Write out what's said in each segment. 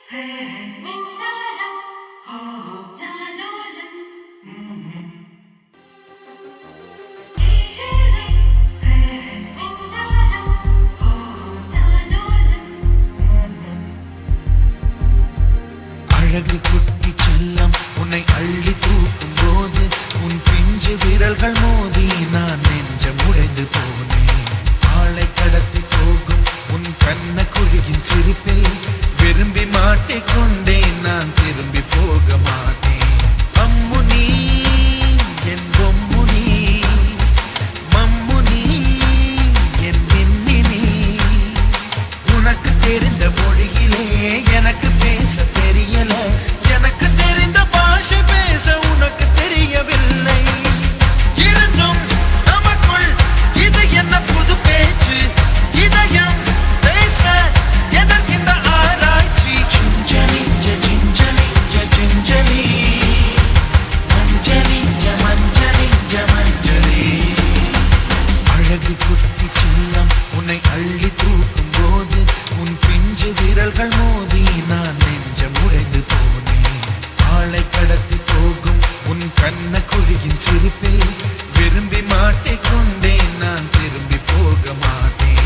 அழகு குட்டி செல்லம் உன்னை அள்ளி தூக்கும் போது உன் பிஞ்சு விரல்கள் மோதி நான் நெஞ்சம் உடைந்து போனேன் ஆளை கடத்தி போகும் உன் கண்ண குழியின் சிரிப்பில் விரும்பி மாட்டிக்கொண்டேன் நான் திரும்பி போக மாட்டேன் அம்மு நீ என் பொம்மு நீ மம்மு நீ என் மின்மினி உனக்கு தெரிந்த மொழியிலே எனக்கு பேச தெரியல எனக்கு தெரிந்த பாஷை பேச உனக்கு தெரியவில்லை இருந்தும் நமக்குள் இது என்ன புது பேச்சு இதயம் பேச எதற்கின்ற ஆராய்ச்சி சிஞ்சலி சிஞ்சலி சிஞ்சலி மஞ்சளி மஞ்சளி மஞ்சளி அழகு குட்டி செல்லம் உன்னை அள்ளி தூக்கும் போது உன் பிஞ்சு விரல்கள் மோதி நான் நெஞ்சம் உடைந்து போனேன் ஆளை கடத்தி போகும் உன் கண்ண குழியின் சிரிப்பில் விரும்பி மாட்டிக்கொண்டேன் நான் திரும்பி போக மாட்டேன்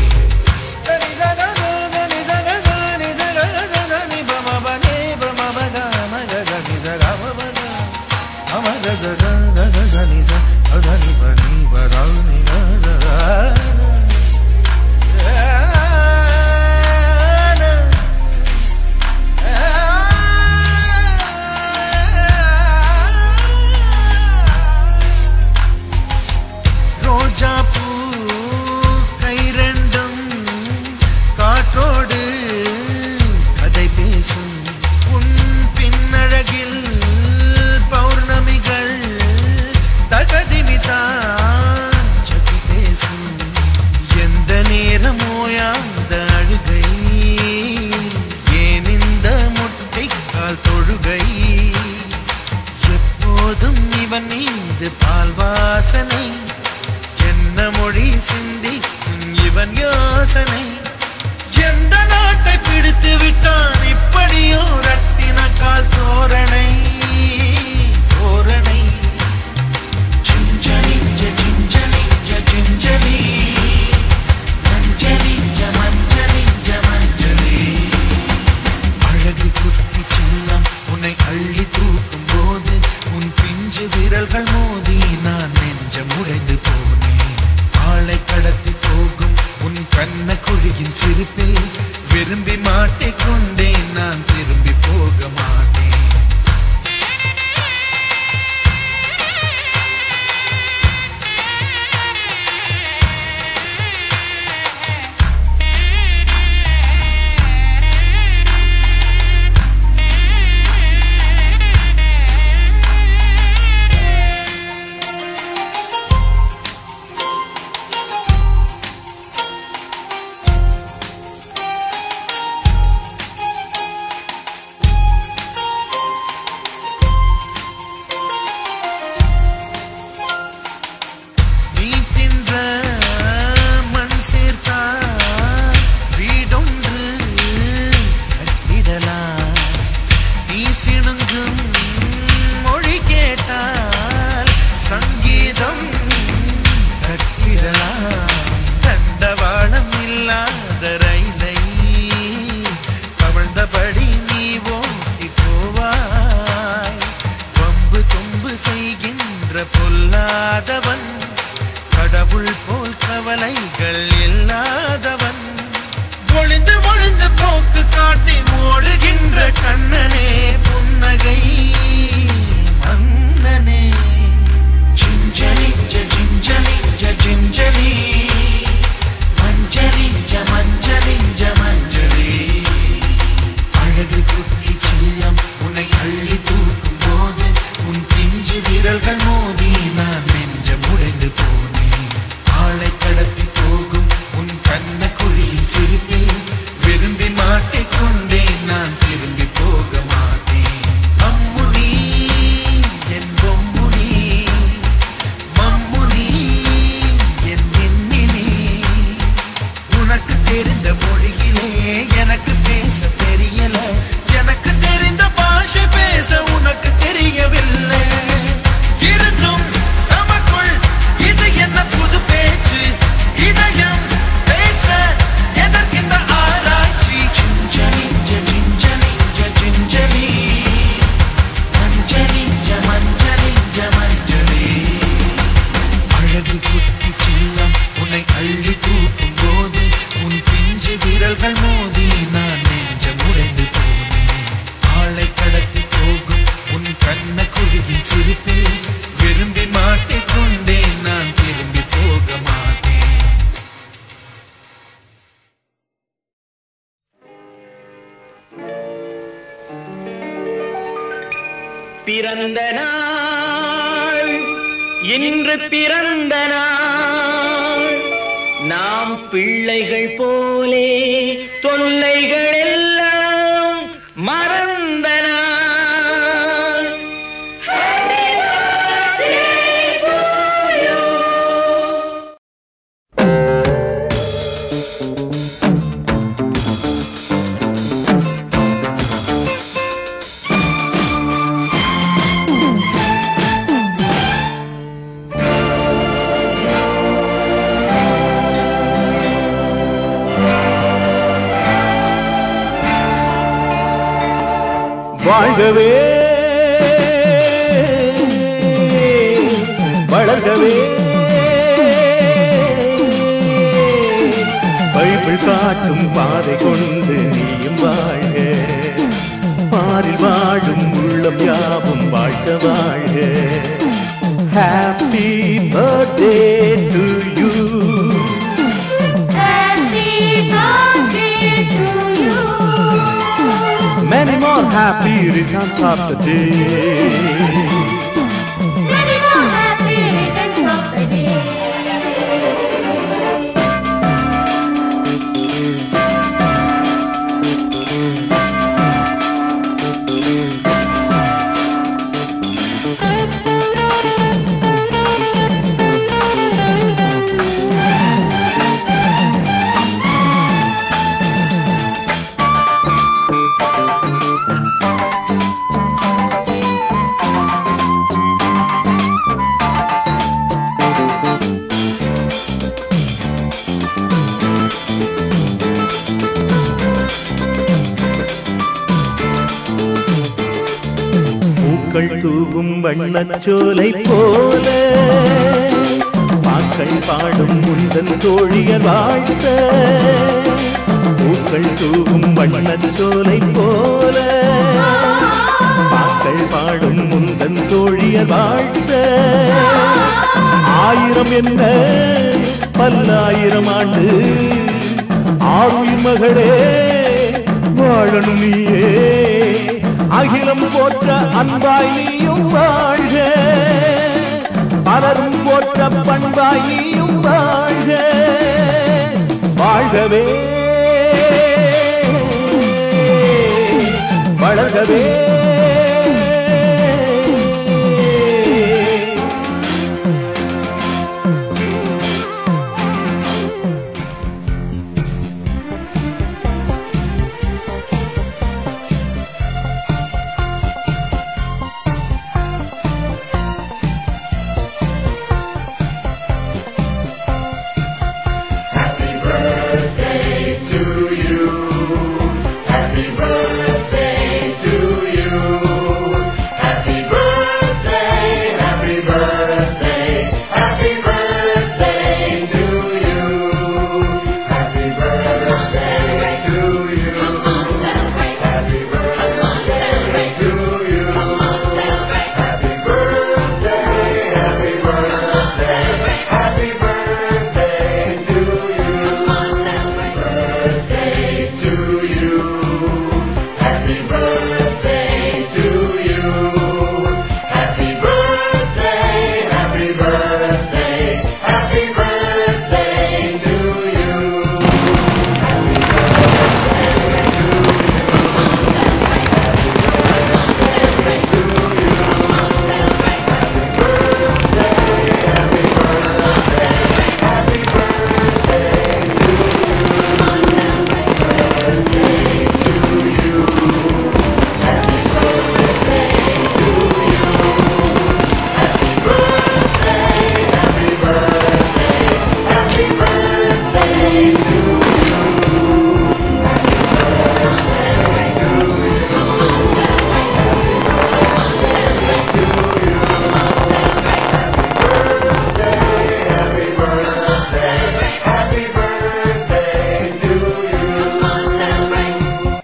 ரோஜா பூ கை ரெண்டும் காற்றோடு கதை பேசும் உன் பின்னழகில் பௌர்ணமிகள் தகதிமிதான் சதி பேசும் எந்த நேரம் ஓயாத அழுகை ஏன் இந்த முட்டை கால் தொழுகை எப்போதும் இவன் மீது பால் வாசனை என்ன மொழி சிந்தி இவன் யோசனை எந்த நாட்டை பிடித்து விட்டான் இப்படியோ ரட்டின கால் தோரணை தோரணை சிஞ்சலி சிஞ்சலி சிஞ்சலி மஞ்சளி மஞ்சளி மஞ்சளி அழகு குட்டி செல்லம் உன்னை அள்ளி தூக்கும் போது உன் பிஞ்சு விரல்கள் மோதி நான் நெஞ்சம் உடைந்து போனேன் ஆளை கடத்தி போகும் உன் கண்ண குழியின் சிரிப்பில் விரும்பி மாட்டிக்கொண்டேன் நான் திரும்பி போக மாட்டேன் நீ தின்ற மண் சேர்த்தால் வீடொன்று கட்டிடலாம் நீ சிணுங்கும் மொழி கேட்டால் சங்கீதம் கட்டிடலாம் தண்டவாளம் இல்லாத ரயிலை கவிழ்ந்தபடி நீ ஓட்டி போவாய் வம்பு தும்பு செய்கின்ற பொல்லாதவன் கடவுள் போல் கவலைகள் இல்லாதவன் ஒளிந்து ஒளிந்து போக்கு காட்டி ஓடுகின்ற கண்ணனே புன்னகை மன்னனே சிஞ்சலி சிஞ்சலி சிஞ்சலி மஞ்சளி மஞ்சளி மஞ்சளி பிறந்த நாள் இன்று பிறந்த நாள் நாம் பிள்ளைகள் போலே தொல்லைகள் எல்லாம் மறந்த நாள் Happy birthday to you. வாழ்கவே வளர்கவே பைபிள் காட்டும் பாதை கொண்டு நீயும் வாழ்க பாரில் வாழும் உள்ளம் யாவும் வாழ்க வாழ்க happy birthday to you Happy birthday to you. Many more happy returns of the day. Many more happy returns of the day. பூக்கள் தூவும் வண்ணச்சோலை போல பாக்கள் பாடும் முந்தன் தோழியர் வாழ்த்த பூக்கள் தூவும் வண்ணச்சோலை போல பாக்கள் பாடும் முந்தன் தோழியர் வாழ்த்த ஆயிரம் என்ன பல்லாயிரம் ஆண்டு ஆறுயிர் மகளே வாழணும் நீயே அகிலம் போற்ற அன்பாய் நீயும் வாழ்க பலரும் போற்ற பண்பாய் நீயும் வாழ்க வாழ்கவே வளர்கவே